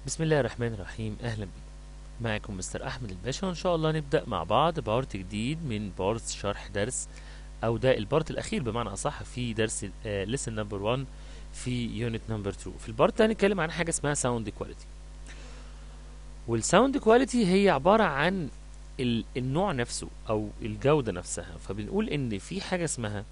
بسم الله الرحمن الرحيم اهلا بكم معكم مستر احمد الباشا وان شاء الله نبدا مع بعض بارت جديد من بارت شرح درس او ده البارت الاخير بمعنى اصح في درس ليسن نمبر 1 في يونت نمبر 2 في البارت ده هنتكلم عن حاجه اسمها ساوند كواليتي والساوند كواليتي هي عباره عن ال- النوع نفسه او الجوده نفسها فبنقول ان في حاجه اسمها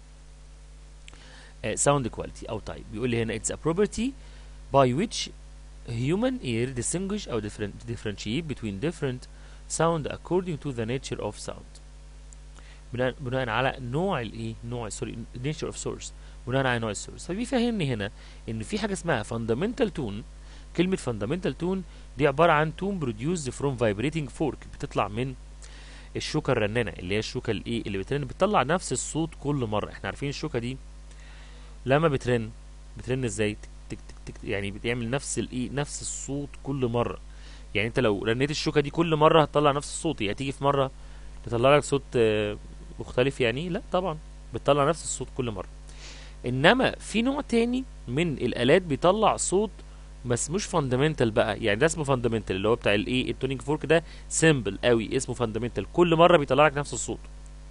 ساوند كواليتي او تايب بيقول لي هنا it's a property by which human ear distinguish or different, differentiate between different sound according to the nature of sound بناء, بناء على نوع الايه نوع سوري nature of source بناء على نوع السورس فبيفهمني هنا ان في حاجه اسمها fundamental tone كلمه fundamental tone دي عباره عن tone produced from vibrating fork بتطلع من الشوكه الرنانه اللي هي الشوكه الايه اللي بترن بتطلع نفس الصوت كل مره احنا عارفين الشوكه دي لما بترن بترن ازاي تك تك تك يعني بتعمل نفس الايه نفس الصوت كل مره يعني انت لو رنيت الشوكه دي كل مره هتطلع نفس الصوت يعني هتيجي في مره تطلع لك صوت آه، مختلف يعني لا طبعا بتطلع نفس الصوت كل مره انما في نوع تاني من الالات بيطلع صوت بس مش فاندامنتال بقى يعني ده اسمه فاندامنتال اللي هو بتاع الايه التونينج فورك ده سيمبل قوي اسمه فاندامنتال كل مره بيطلع لك نفس الصوت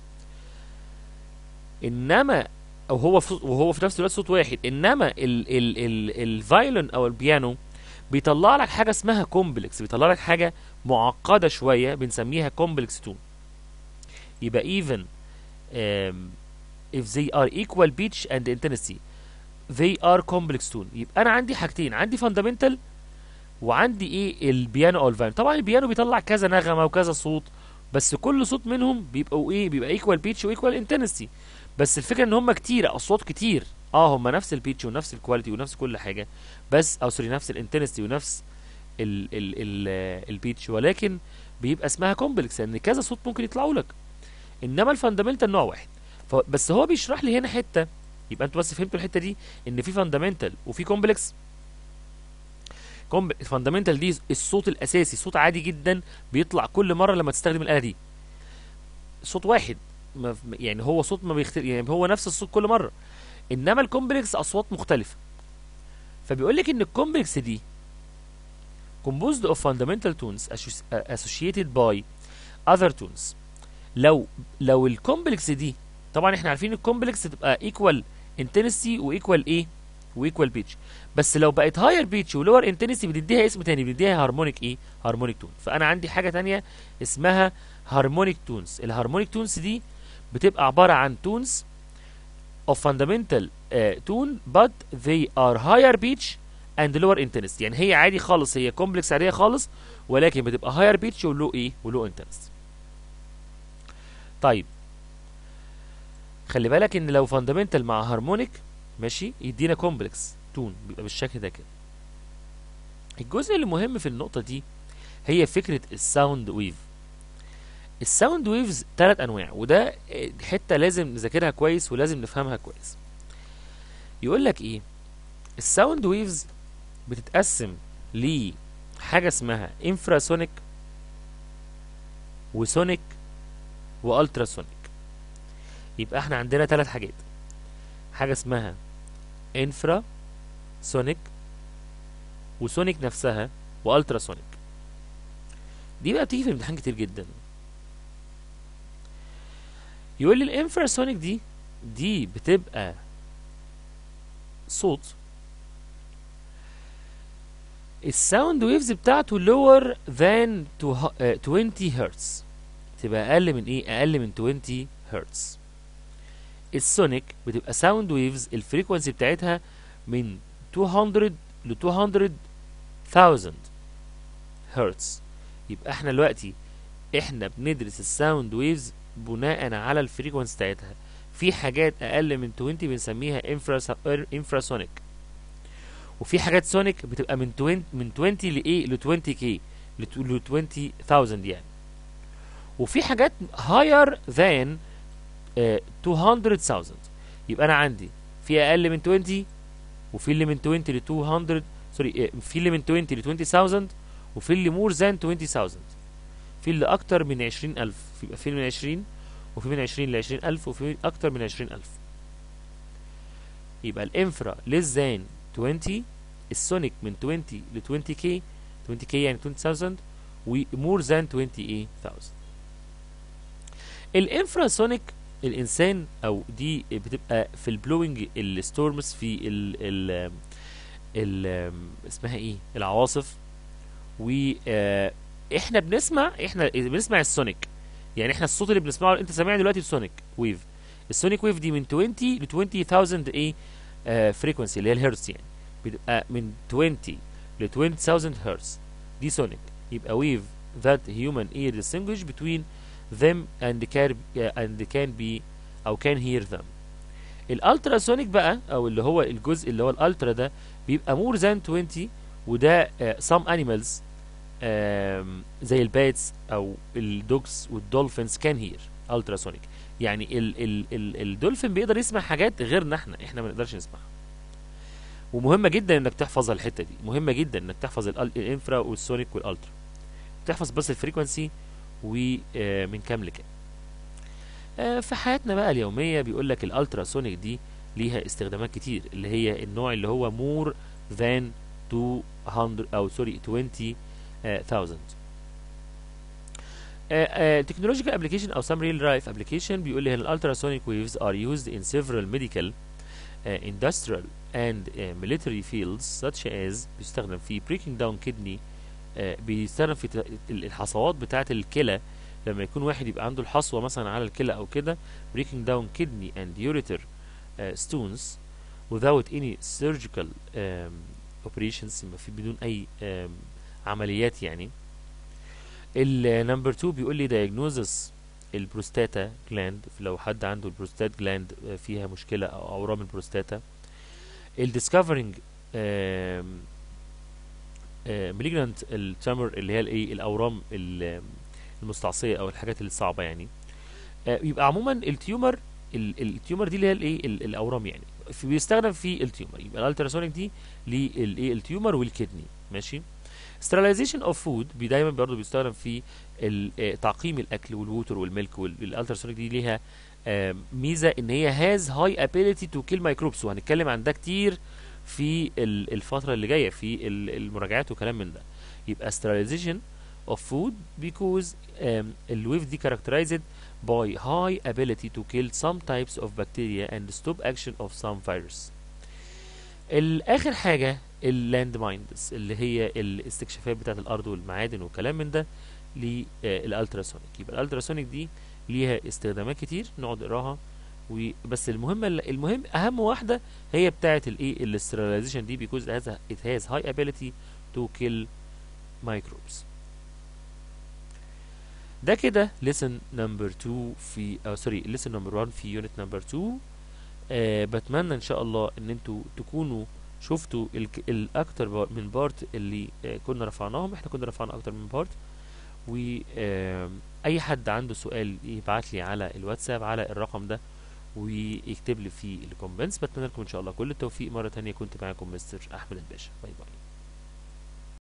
انما او هو في وهو في نفس الوقت صوت واحد انما ال ال ال الفايلون او البيانو بيطلع لك حاجه اسمها كومبلكس بيطلع لك حاجه معقده شويه بنسميها كومبلكس تون يبقى even um, if they are equal pitch and intensity they are complex tone يبقى انا عندي حاجتين عندي fundamental وعندي ايه البيانو او الفايلون طبعا البيانو بيطلع كذا نغمه وكذا صوت بس كل صوت منهم بيبقوا ايه بيبقى equal pitch و equal intensity بس الفكره ان هم كتير اصوات كتير اه هم نفس البيتش ونفس الكواليتي ونفس كل حاجه بس او سوري نفس الانتنستي ونفس ال ال ال البيتش ولكن بيبقى اسمها كومبلكس لان كذا صوت ممكن يطلعوا لك انما الفاندامنتال نوع واحد ف- بس هو بيشرح لي هنا حته يبقى انتوا بس فهمتوا الحته دي ان في فاندامنتال وفي كومبلكس الفاندامنتال دي الصوت الاساسي صوت عادي جدا بيطلع كل مره لما تستخدم الاله دي صوت واحد ما يعني هو صوت ما بيختلف يعني هو نفس الصوت كل مره انما الكومبلكس اصوات مختلفه فبيقول لك ان الكومبلكس دي composed of fundamental tones associ- uh, associated by other tones لو لو الكومبلكس دي طبعا احنا عارفين الكومبلكس تبقى equal intensity وايكوال ايه وايكوال بيتش بس لو بقت هاير بيتش ولور انتنسي بنديها اسم تاني بنديها هارمونيك ايه هارمونيك تون فانا عندي حاجه تانية اسمها هارمونيك تونز الهارمونيك تونز دي بتبقى عباره عن تونز of fundamental uh, tone but they are higher pitch and lower intensity يعني هي عادي خالص هي كومبلكس عاديه خالص ولكن بتبقى higher pitch ولو ايه ولو intensity طيب خلي بالك ان لو fundamental مع هارمونيك ماشي يدينا كومبلكس تون بيبقى بالشكل ده كده الجزء اللي مهم في النقطه دي هي فكره الساوند ويف الساوند ويفز ثلاث انواع وده آه، حته لازم نذاكرها كويس ولازم نفهمها كويس يقول لك ايه الساوند ويفز بتتقسم لحاجه اسمها انفراسونيك وسونيك والتراسونيك يبقى احنا عندنا ثلاث حاجات حاجه اسمها انفرا سونيك وسونيك نفسها والتراسونيك دي بقى بتيجي في الامتحان كتير جدا يقول لي الانفراسونيك دي دي بتبقى صوت الساوند ويفز بتاعته lower than to hu- آه، 20 هرتز تبقى اقل من ايه اقل من 20 هرتز السونيك بتبقى ساوند ويفز الفريكونسي بتاعتها من 200 ل 200,000 هرتز يبقى احنا دلوقتي احنا بندرس الساوند ويفز بناء على الفريكونسي بتاعتها في حاجات اقل من 20 بنسميها انفراسونيك وفي حاجات سونيك بتبقى من 20 من 20 لايه ل 20 كي ل 20000 يعني وفي حاجات higher than آه، 200000 يبقى انا عندي في اقل من 20 وفي اللي من 20 ل 200 سوري آه، في اللي من 20 ل 20000 وفي اللي more than 20000 في اللي اكتر من 20000 يبقى في من 20 وفي من 20 ل 20000 وفي اكتر من 20000 يبقى الانفرا less than 20 السونيك من 20 ل 20 كي 20 كي يعني 20000 ومور ذان 20 ايه 1000 الانفراسونيك الانسان او دي بتبقى في البلوينج الستورمز في ال ال ال اسمها ايه العواصف و آه، احنا بنسمع احنا بنسمع السونيك يعني احنا الصوت اللي بنسمعه انت سامعني دلوقتي السونيك ويف السونيك ويف دي من 20 ل 20000 ايه فريكونسي اللي هي الهرتز يعني بتبقى من 20 ل 20000 هرتز دي سونيك يبقى ويف that human ear distinguish between them and can uh, and can be او can hear them الالتراسونيك بقى او اللي هو الجزء اللي هو الالترا ده بيبقى more than 20 وده uh, some animals um, زي الباتس او الدوجز والدولفينز كان هير التراسونيك يعني ال ال ال الدولفين بيقدر يسمع حاجات غيرنا احنا احنا ما نقدرش نسمعها ومهمه جدا انك تحفظ الحته دي مهمه جدا انك تحفظ ال- الانفرا والسونيك والالترا تحفظ بس الفريكونسي ومن كام لكام آه، في حياتنا بقى اليوميه بيقول لك الالترا سونيك دي ليها استخدامات كتير اللي هي النوع اللي هو مور ذان 200 او سوري 20000 تكنولوجيكال ابلكيشن او سام ريل لايف ابلكيشن بيقول لي هنا الالتراسونيك ويفز ار يوزد ان several medical uh, industrial and uh, military fields such as بيستخدم في breaking down kidney uh, بيستخدم في ت- الحصوات بتاعة الكلى لما يكون واحد يبقى عنده الحصوة مثلا على الكلى أو كده breaking down kidney and ureter uh, stones without any surgical um, operations ما في بدون أي um, عمليات يعني النمبر 2 بيقول لي diagnosis البروستاتا جلاند لو حد عنده البروستات جلاند فيها مشكلة أو أورام البروستاتا الديسكفرنج مالجنانت التمر اللي هي الايه الاورام ال- المستعصيه او الحاجات الصعبه يعني آه، يبقى عموما التيومر ال- التيومر دي اللي هي الايه ال- الاورام يعني في بيستخدم في التيومر يبقى الالتراسونيك دي للايه التيومر والكدني ماشي sterilization of food بي دايما برضه بيستخدم في ال- آه، تعقيم الاكل والووتر والميلك والالتراسونيك دي ليها آه، ميزه ان هي هاز هاي ability تو كيل مايكروبس وهنتكلم عن ده كتير في ال- الفتره اللي جايه في ال- المراجعات وكلام من ده يبقى sterilization of food because um, الويف دي characterized by high ability to kill some types of bacteria and stop action of some virus الاخر حاجه اللاند مايندز اللي هي الاستكشافات بتاعت الارض والمعادن والكلام من ده للالتراسونيك يبقى الالتراسونيك دي ليها استخدامات كتير نقعد نقراها وبس المهمه المهم اهم واحده هي بتاعه الايه الاستراليزيشن دي because it has, a, it has high ability to kill microbes ده كده lesson number 2 في او سوري lesson number 1 في unit number 2 آه بتمنى ان شاء الله ان انتوا تكونوا شفتوا الك- الاكتر با- من بارت اللي آه كنا رفعناهم احنا كنا رفعنا اكتر من بارت واي حد عنده سؤال يبعت لي على الواتساب على الرقم ده ويكتب لي في الكومنتس بتمنى لكم ان شاء الله كل التوفيق مره تانية كنت معاكم مستر احمد الباشا باي باي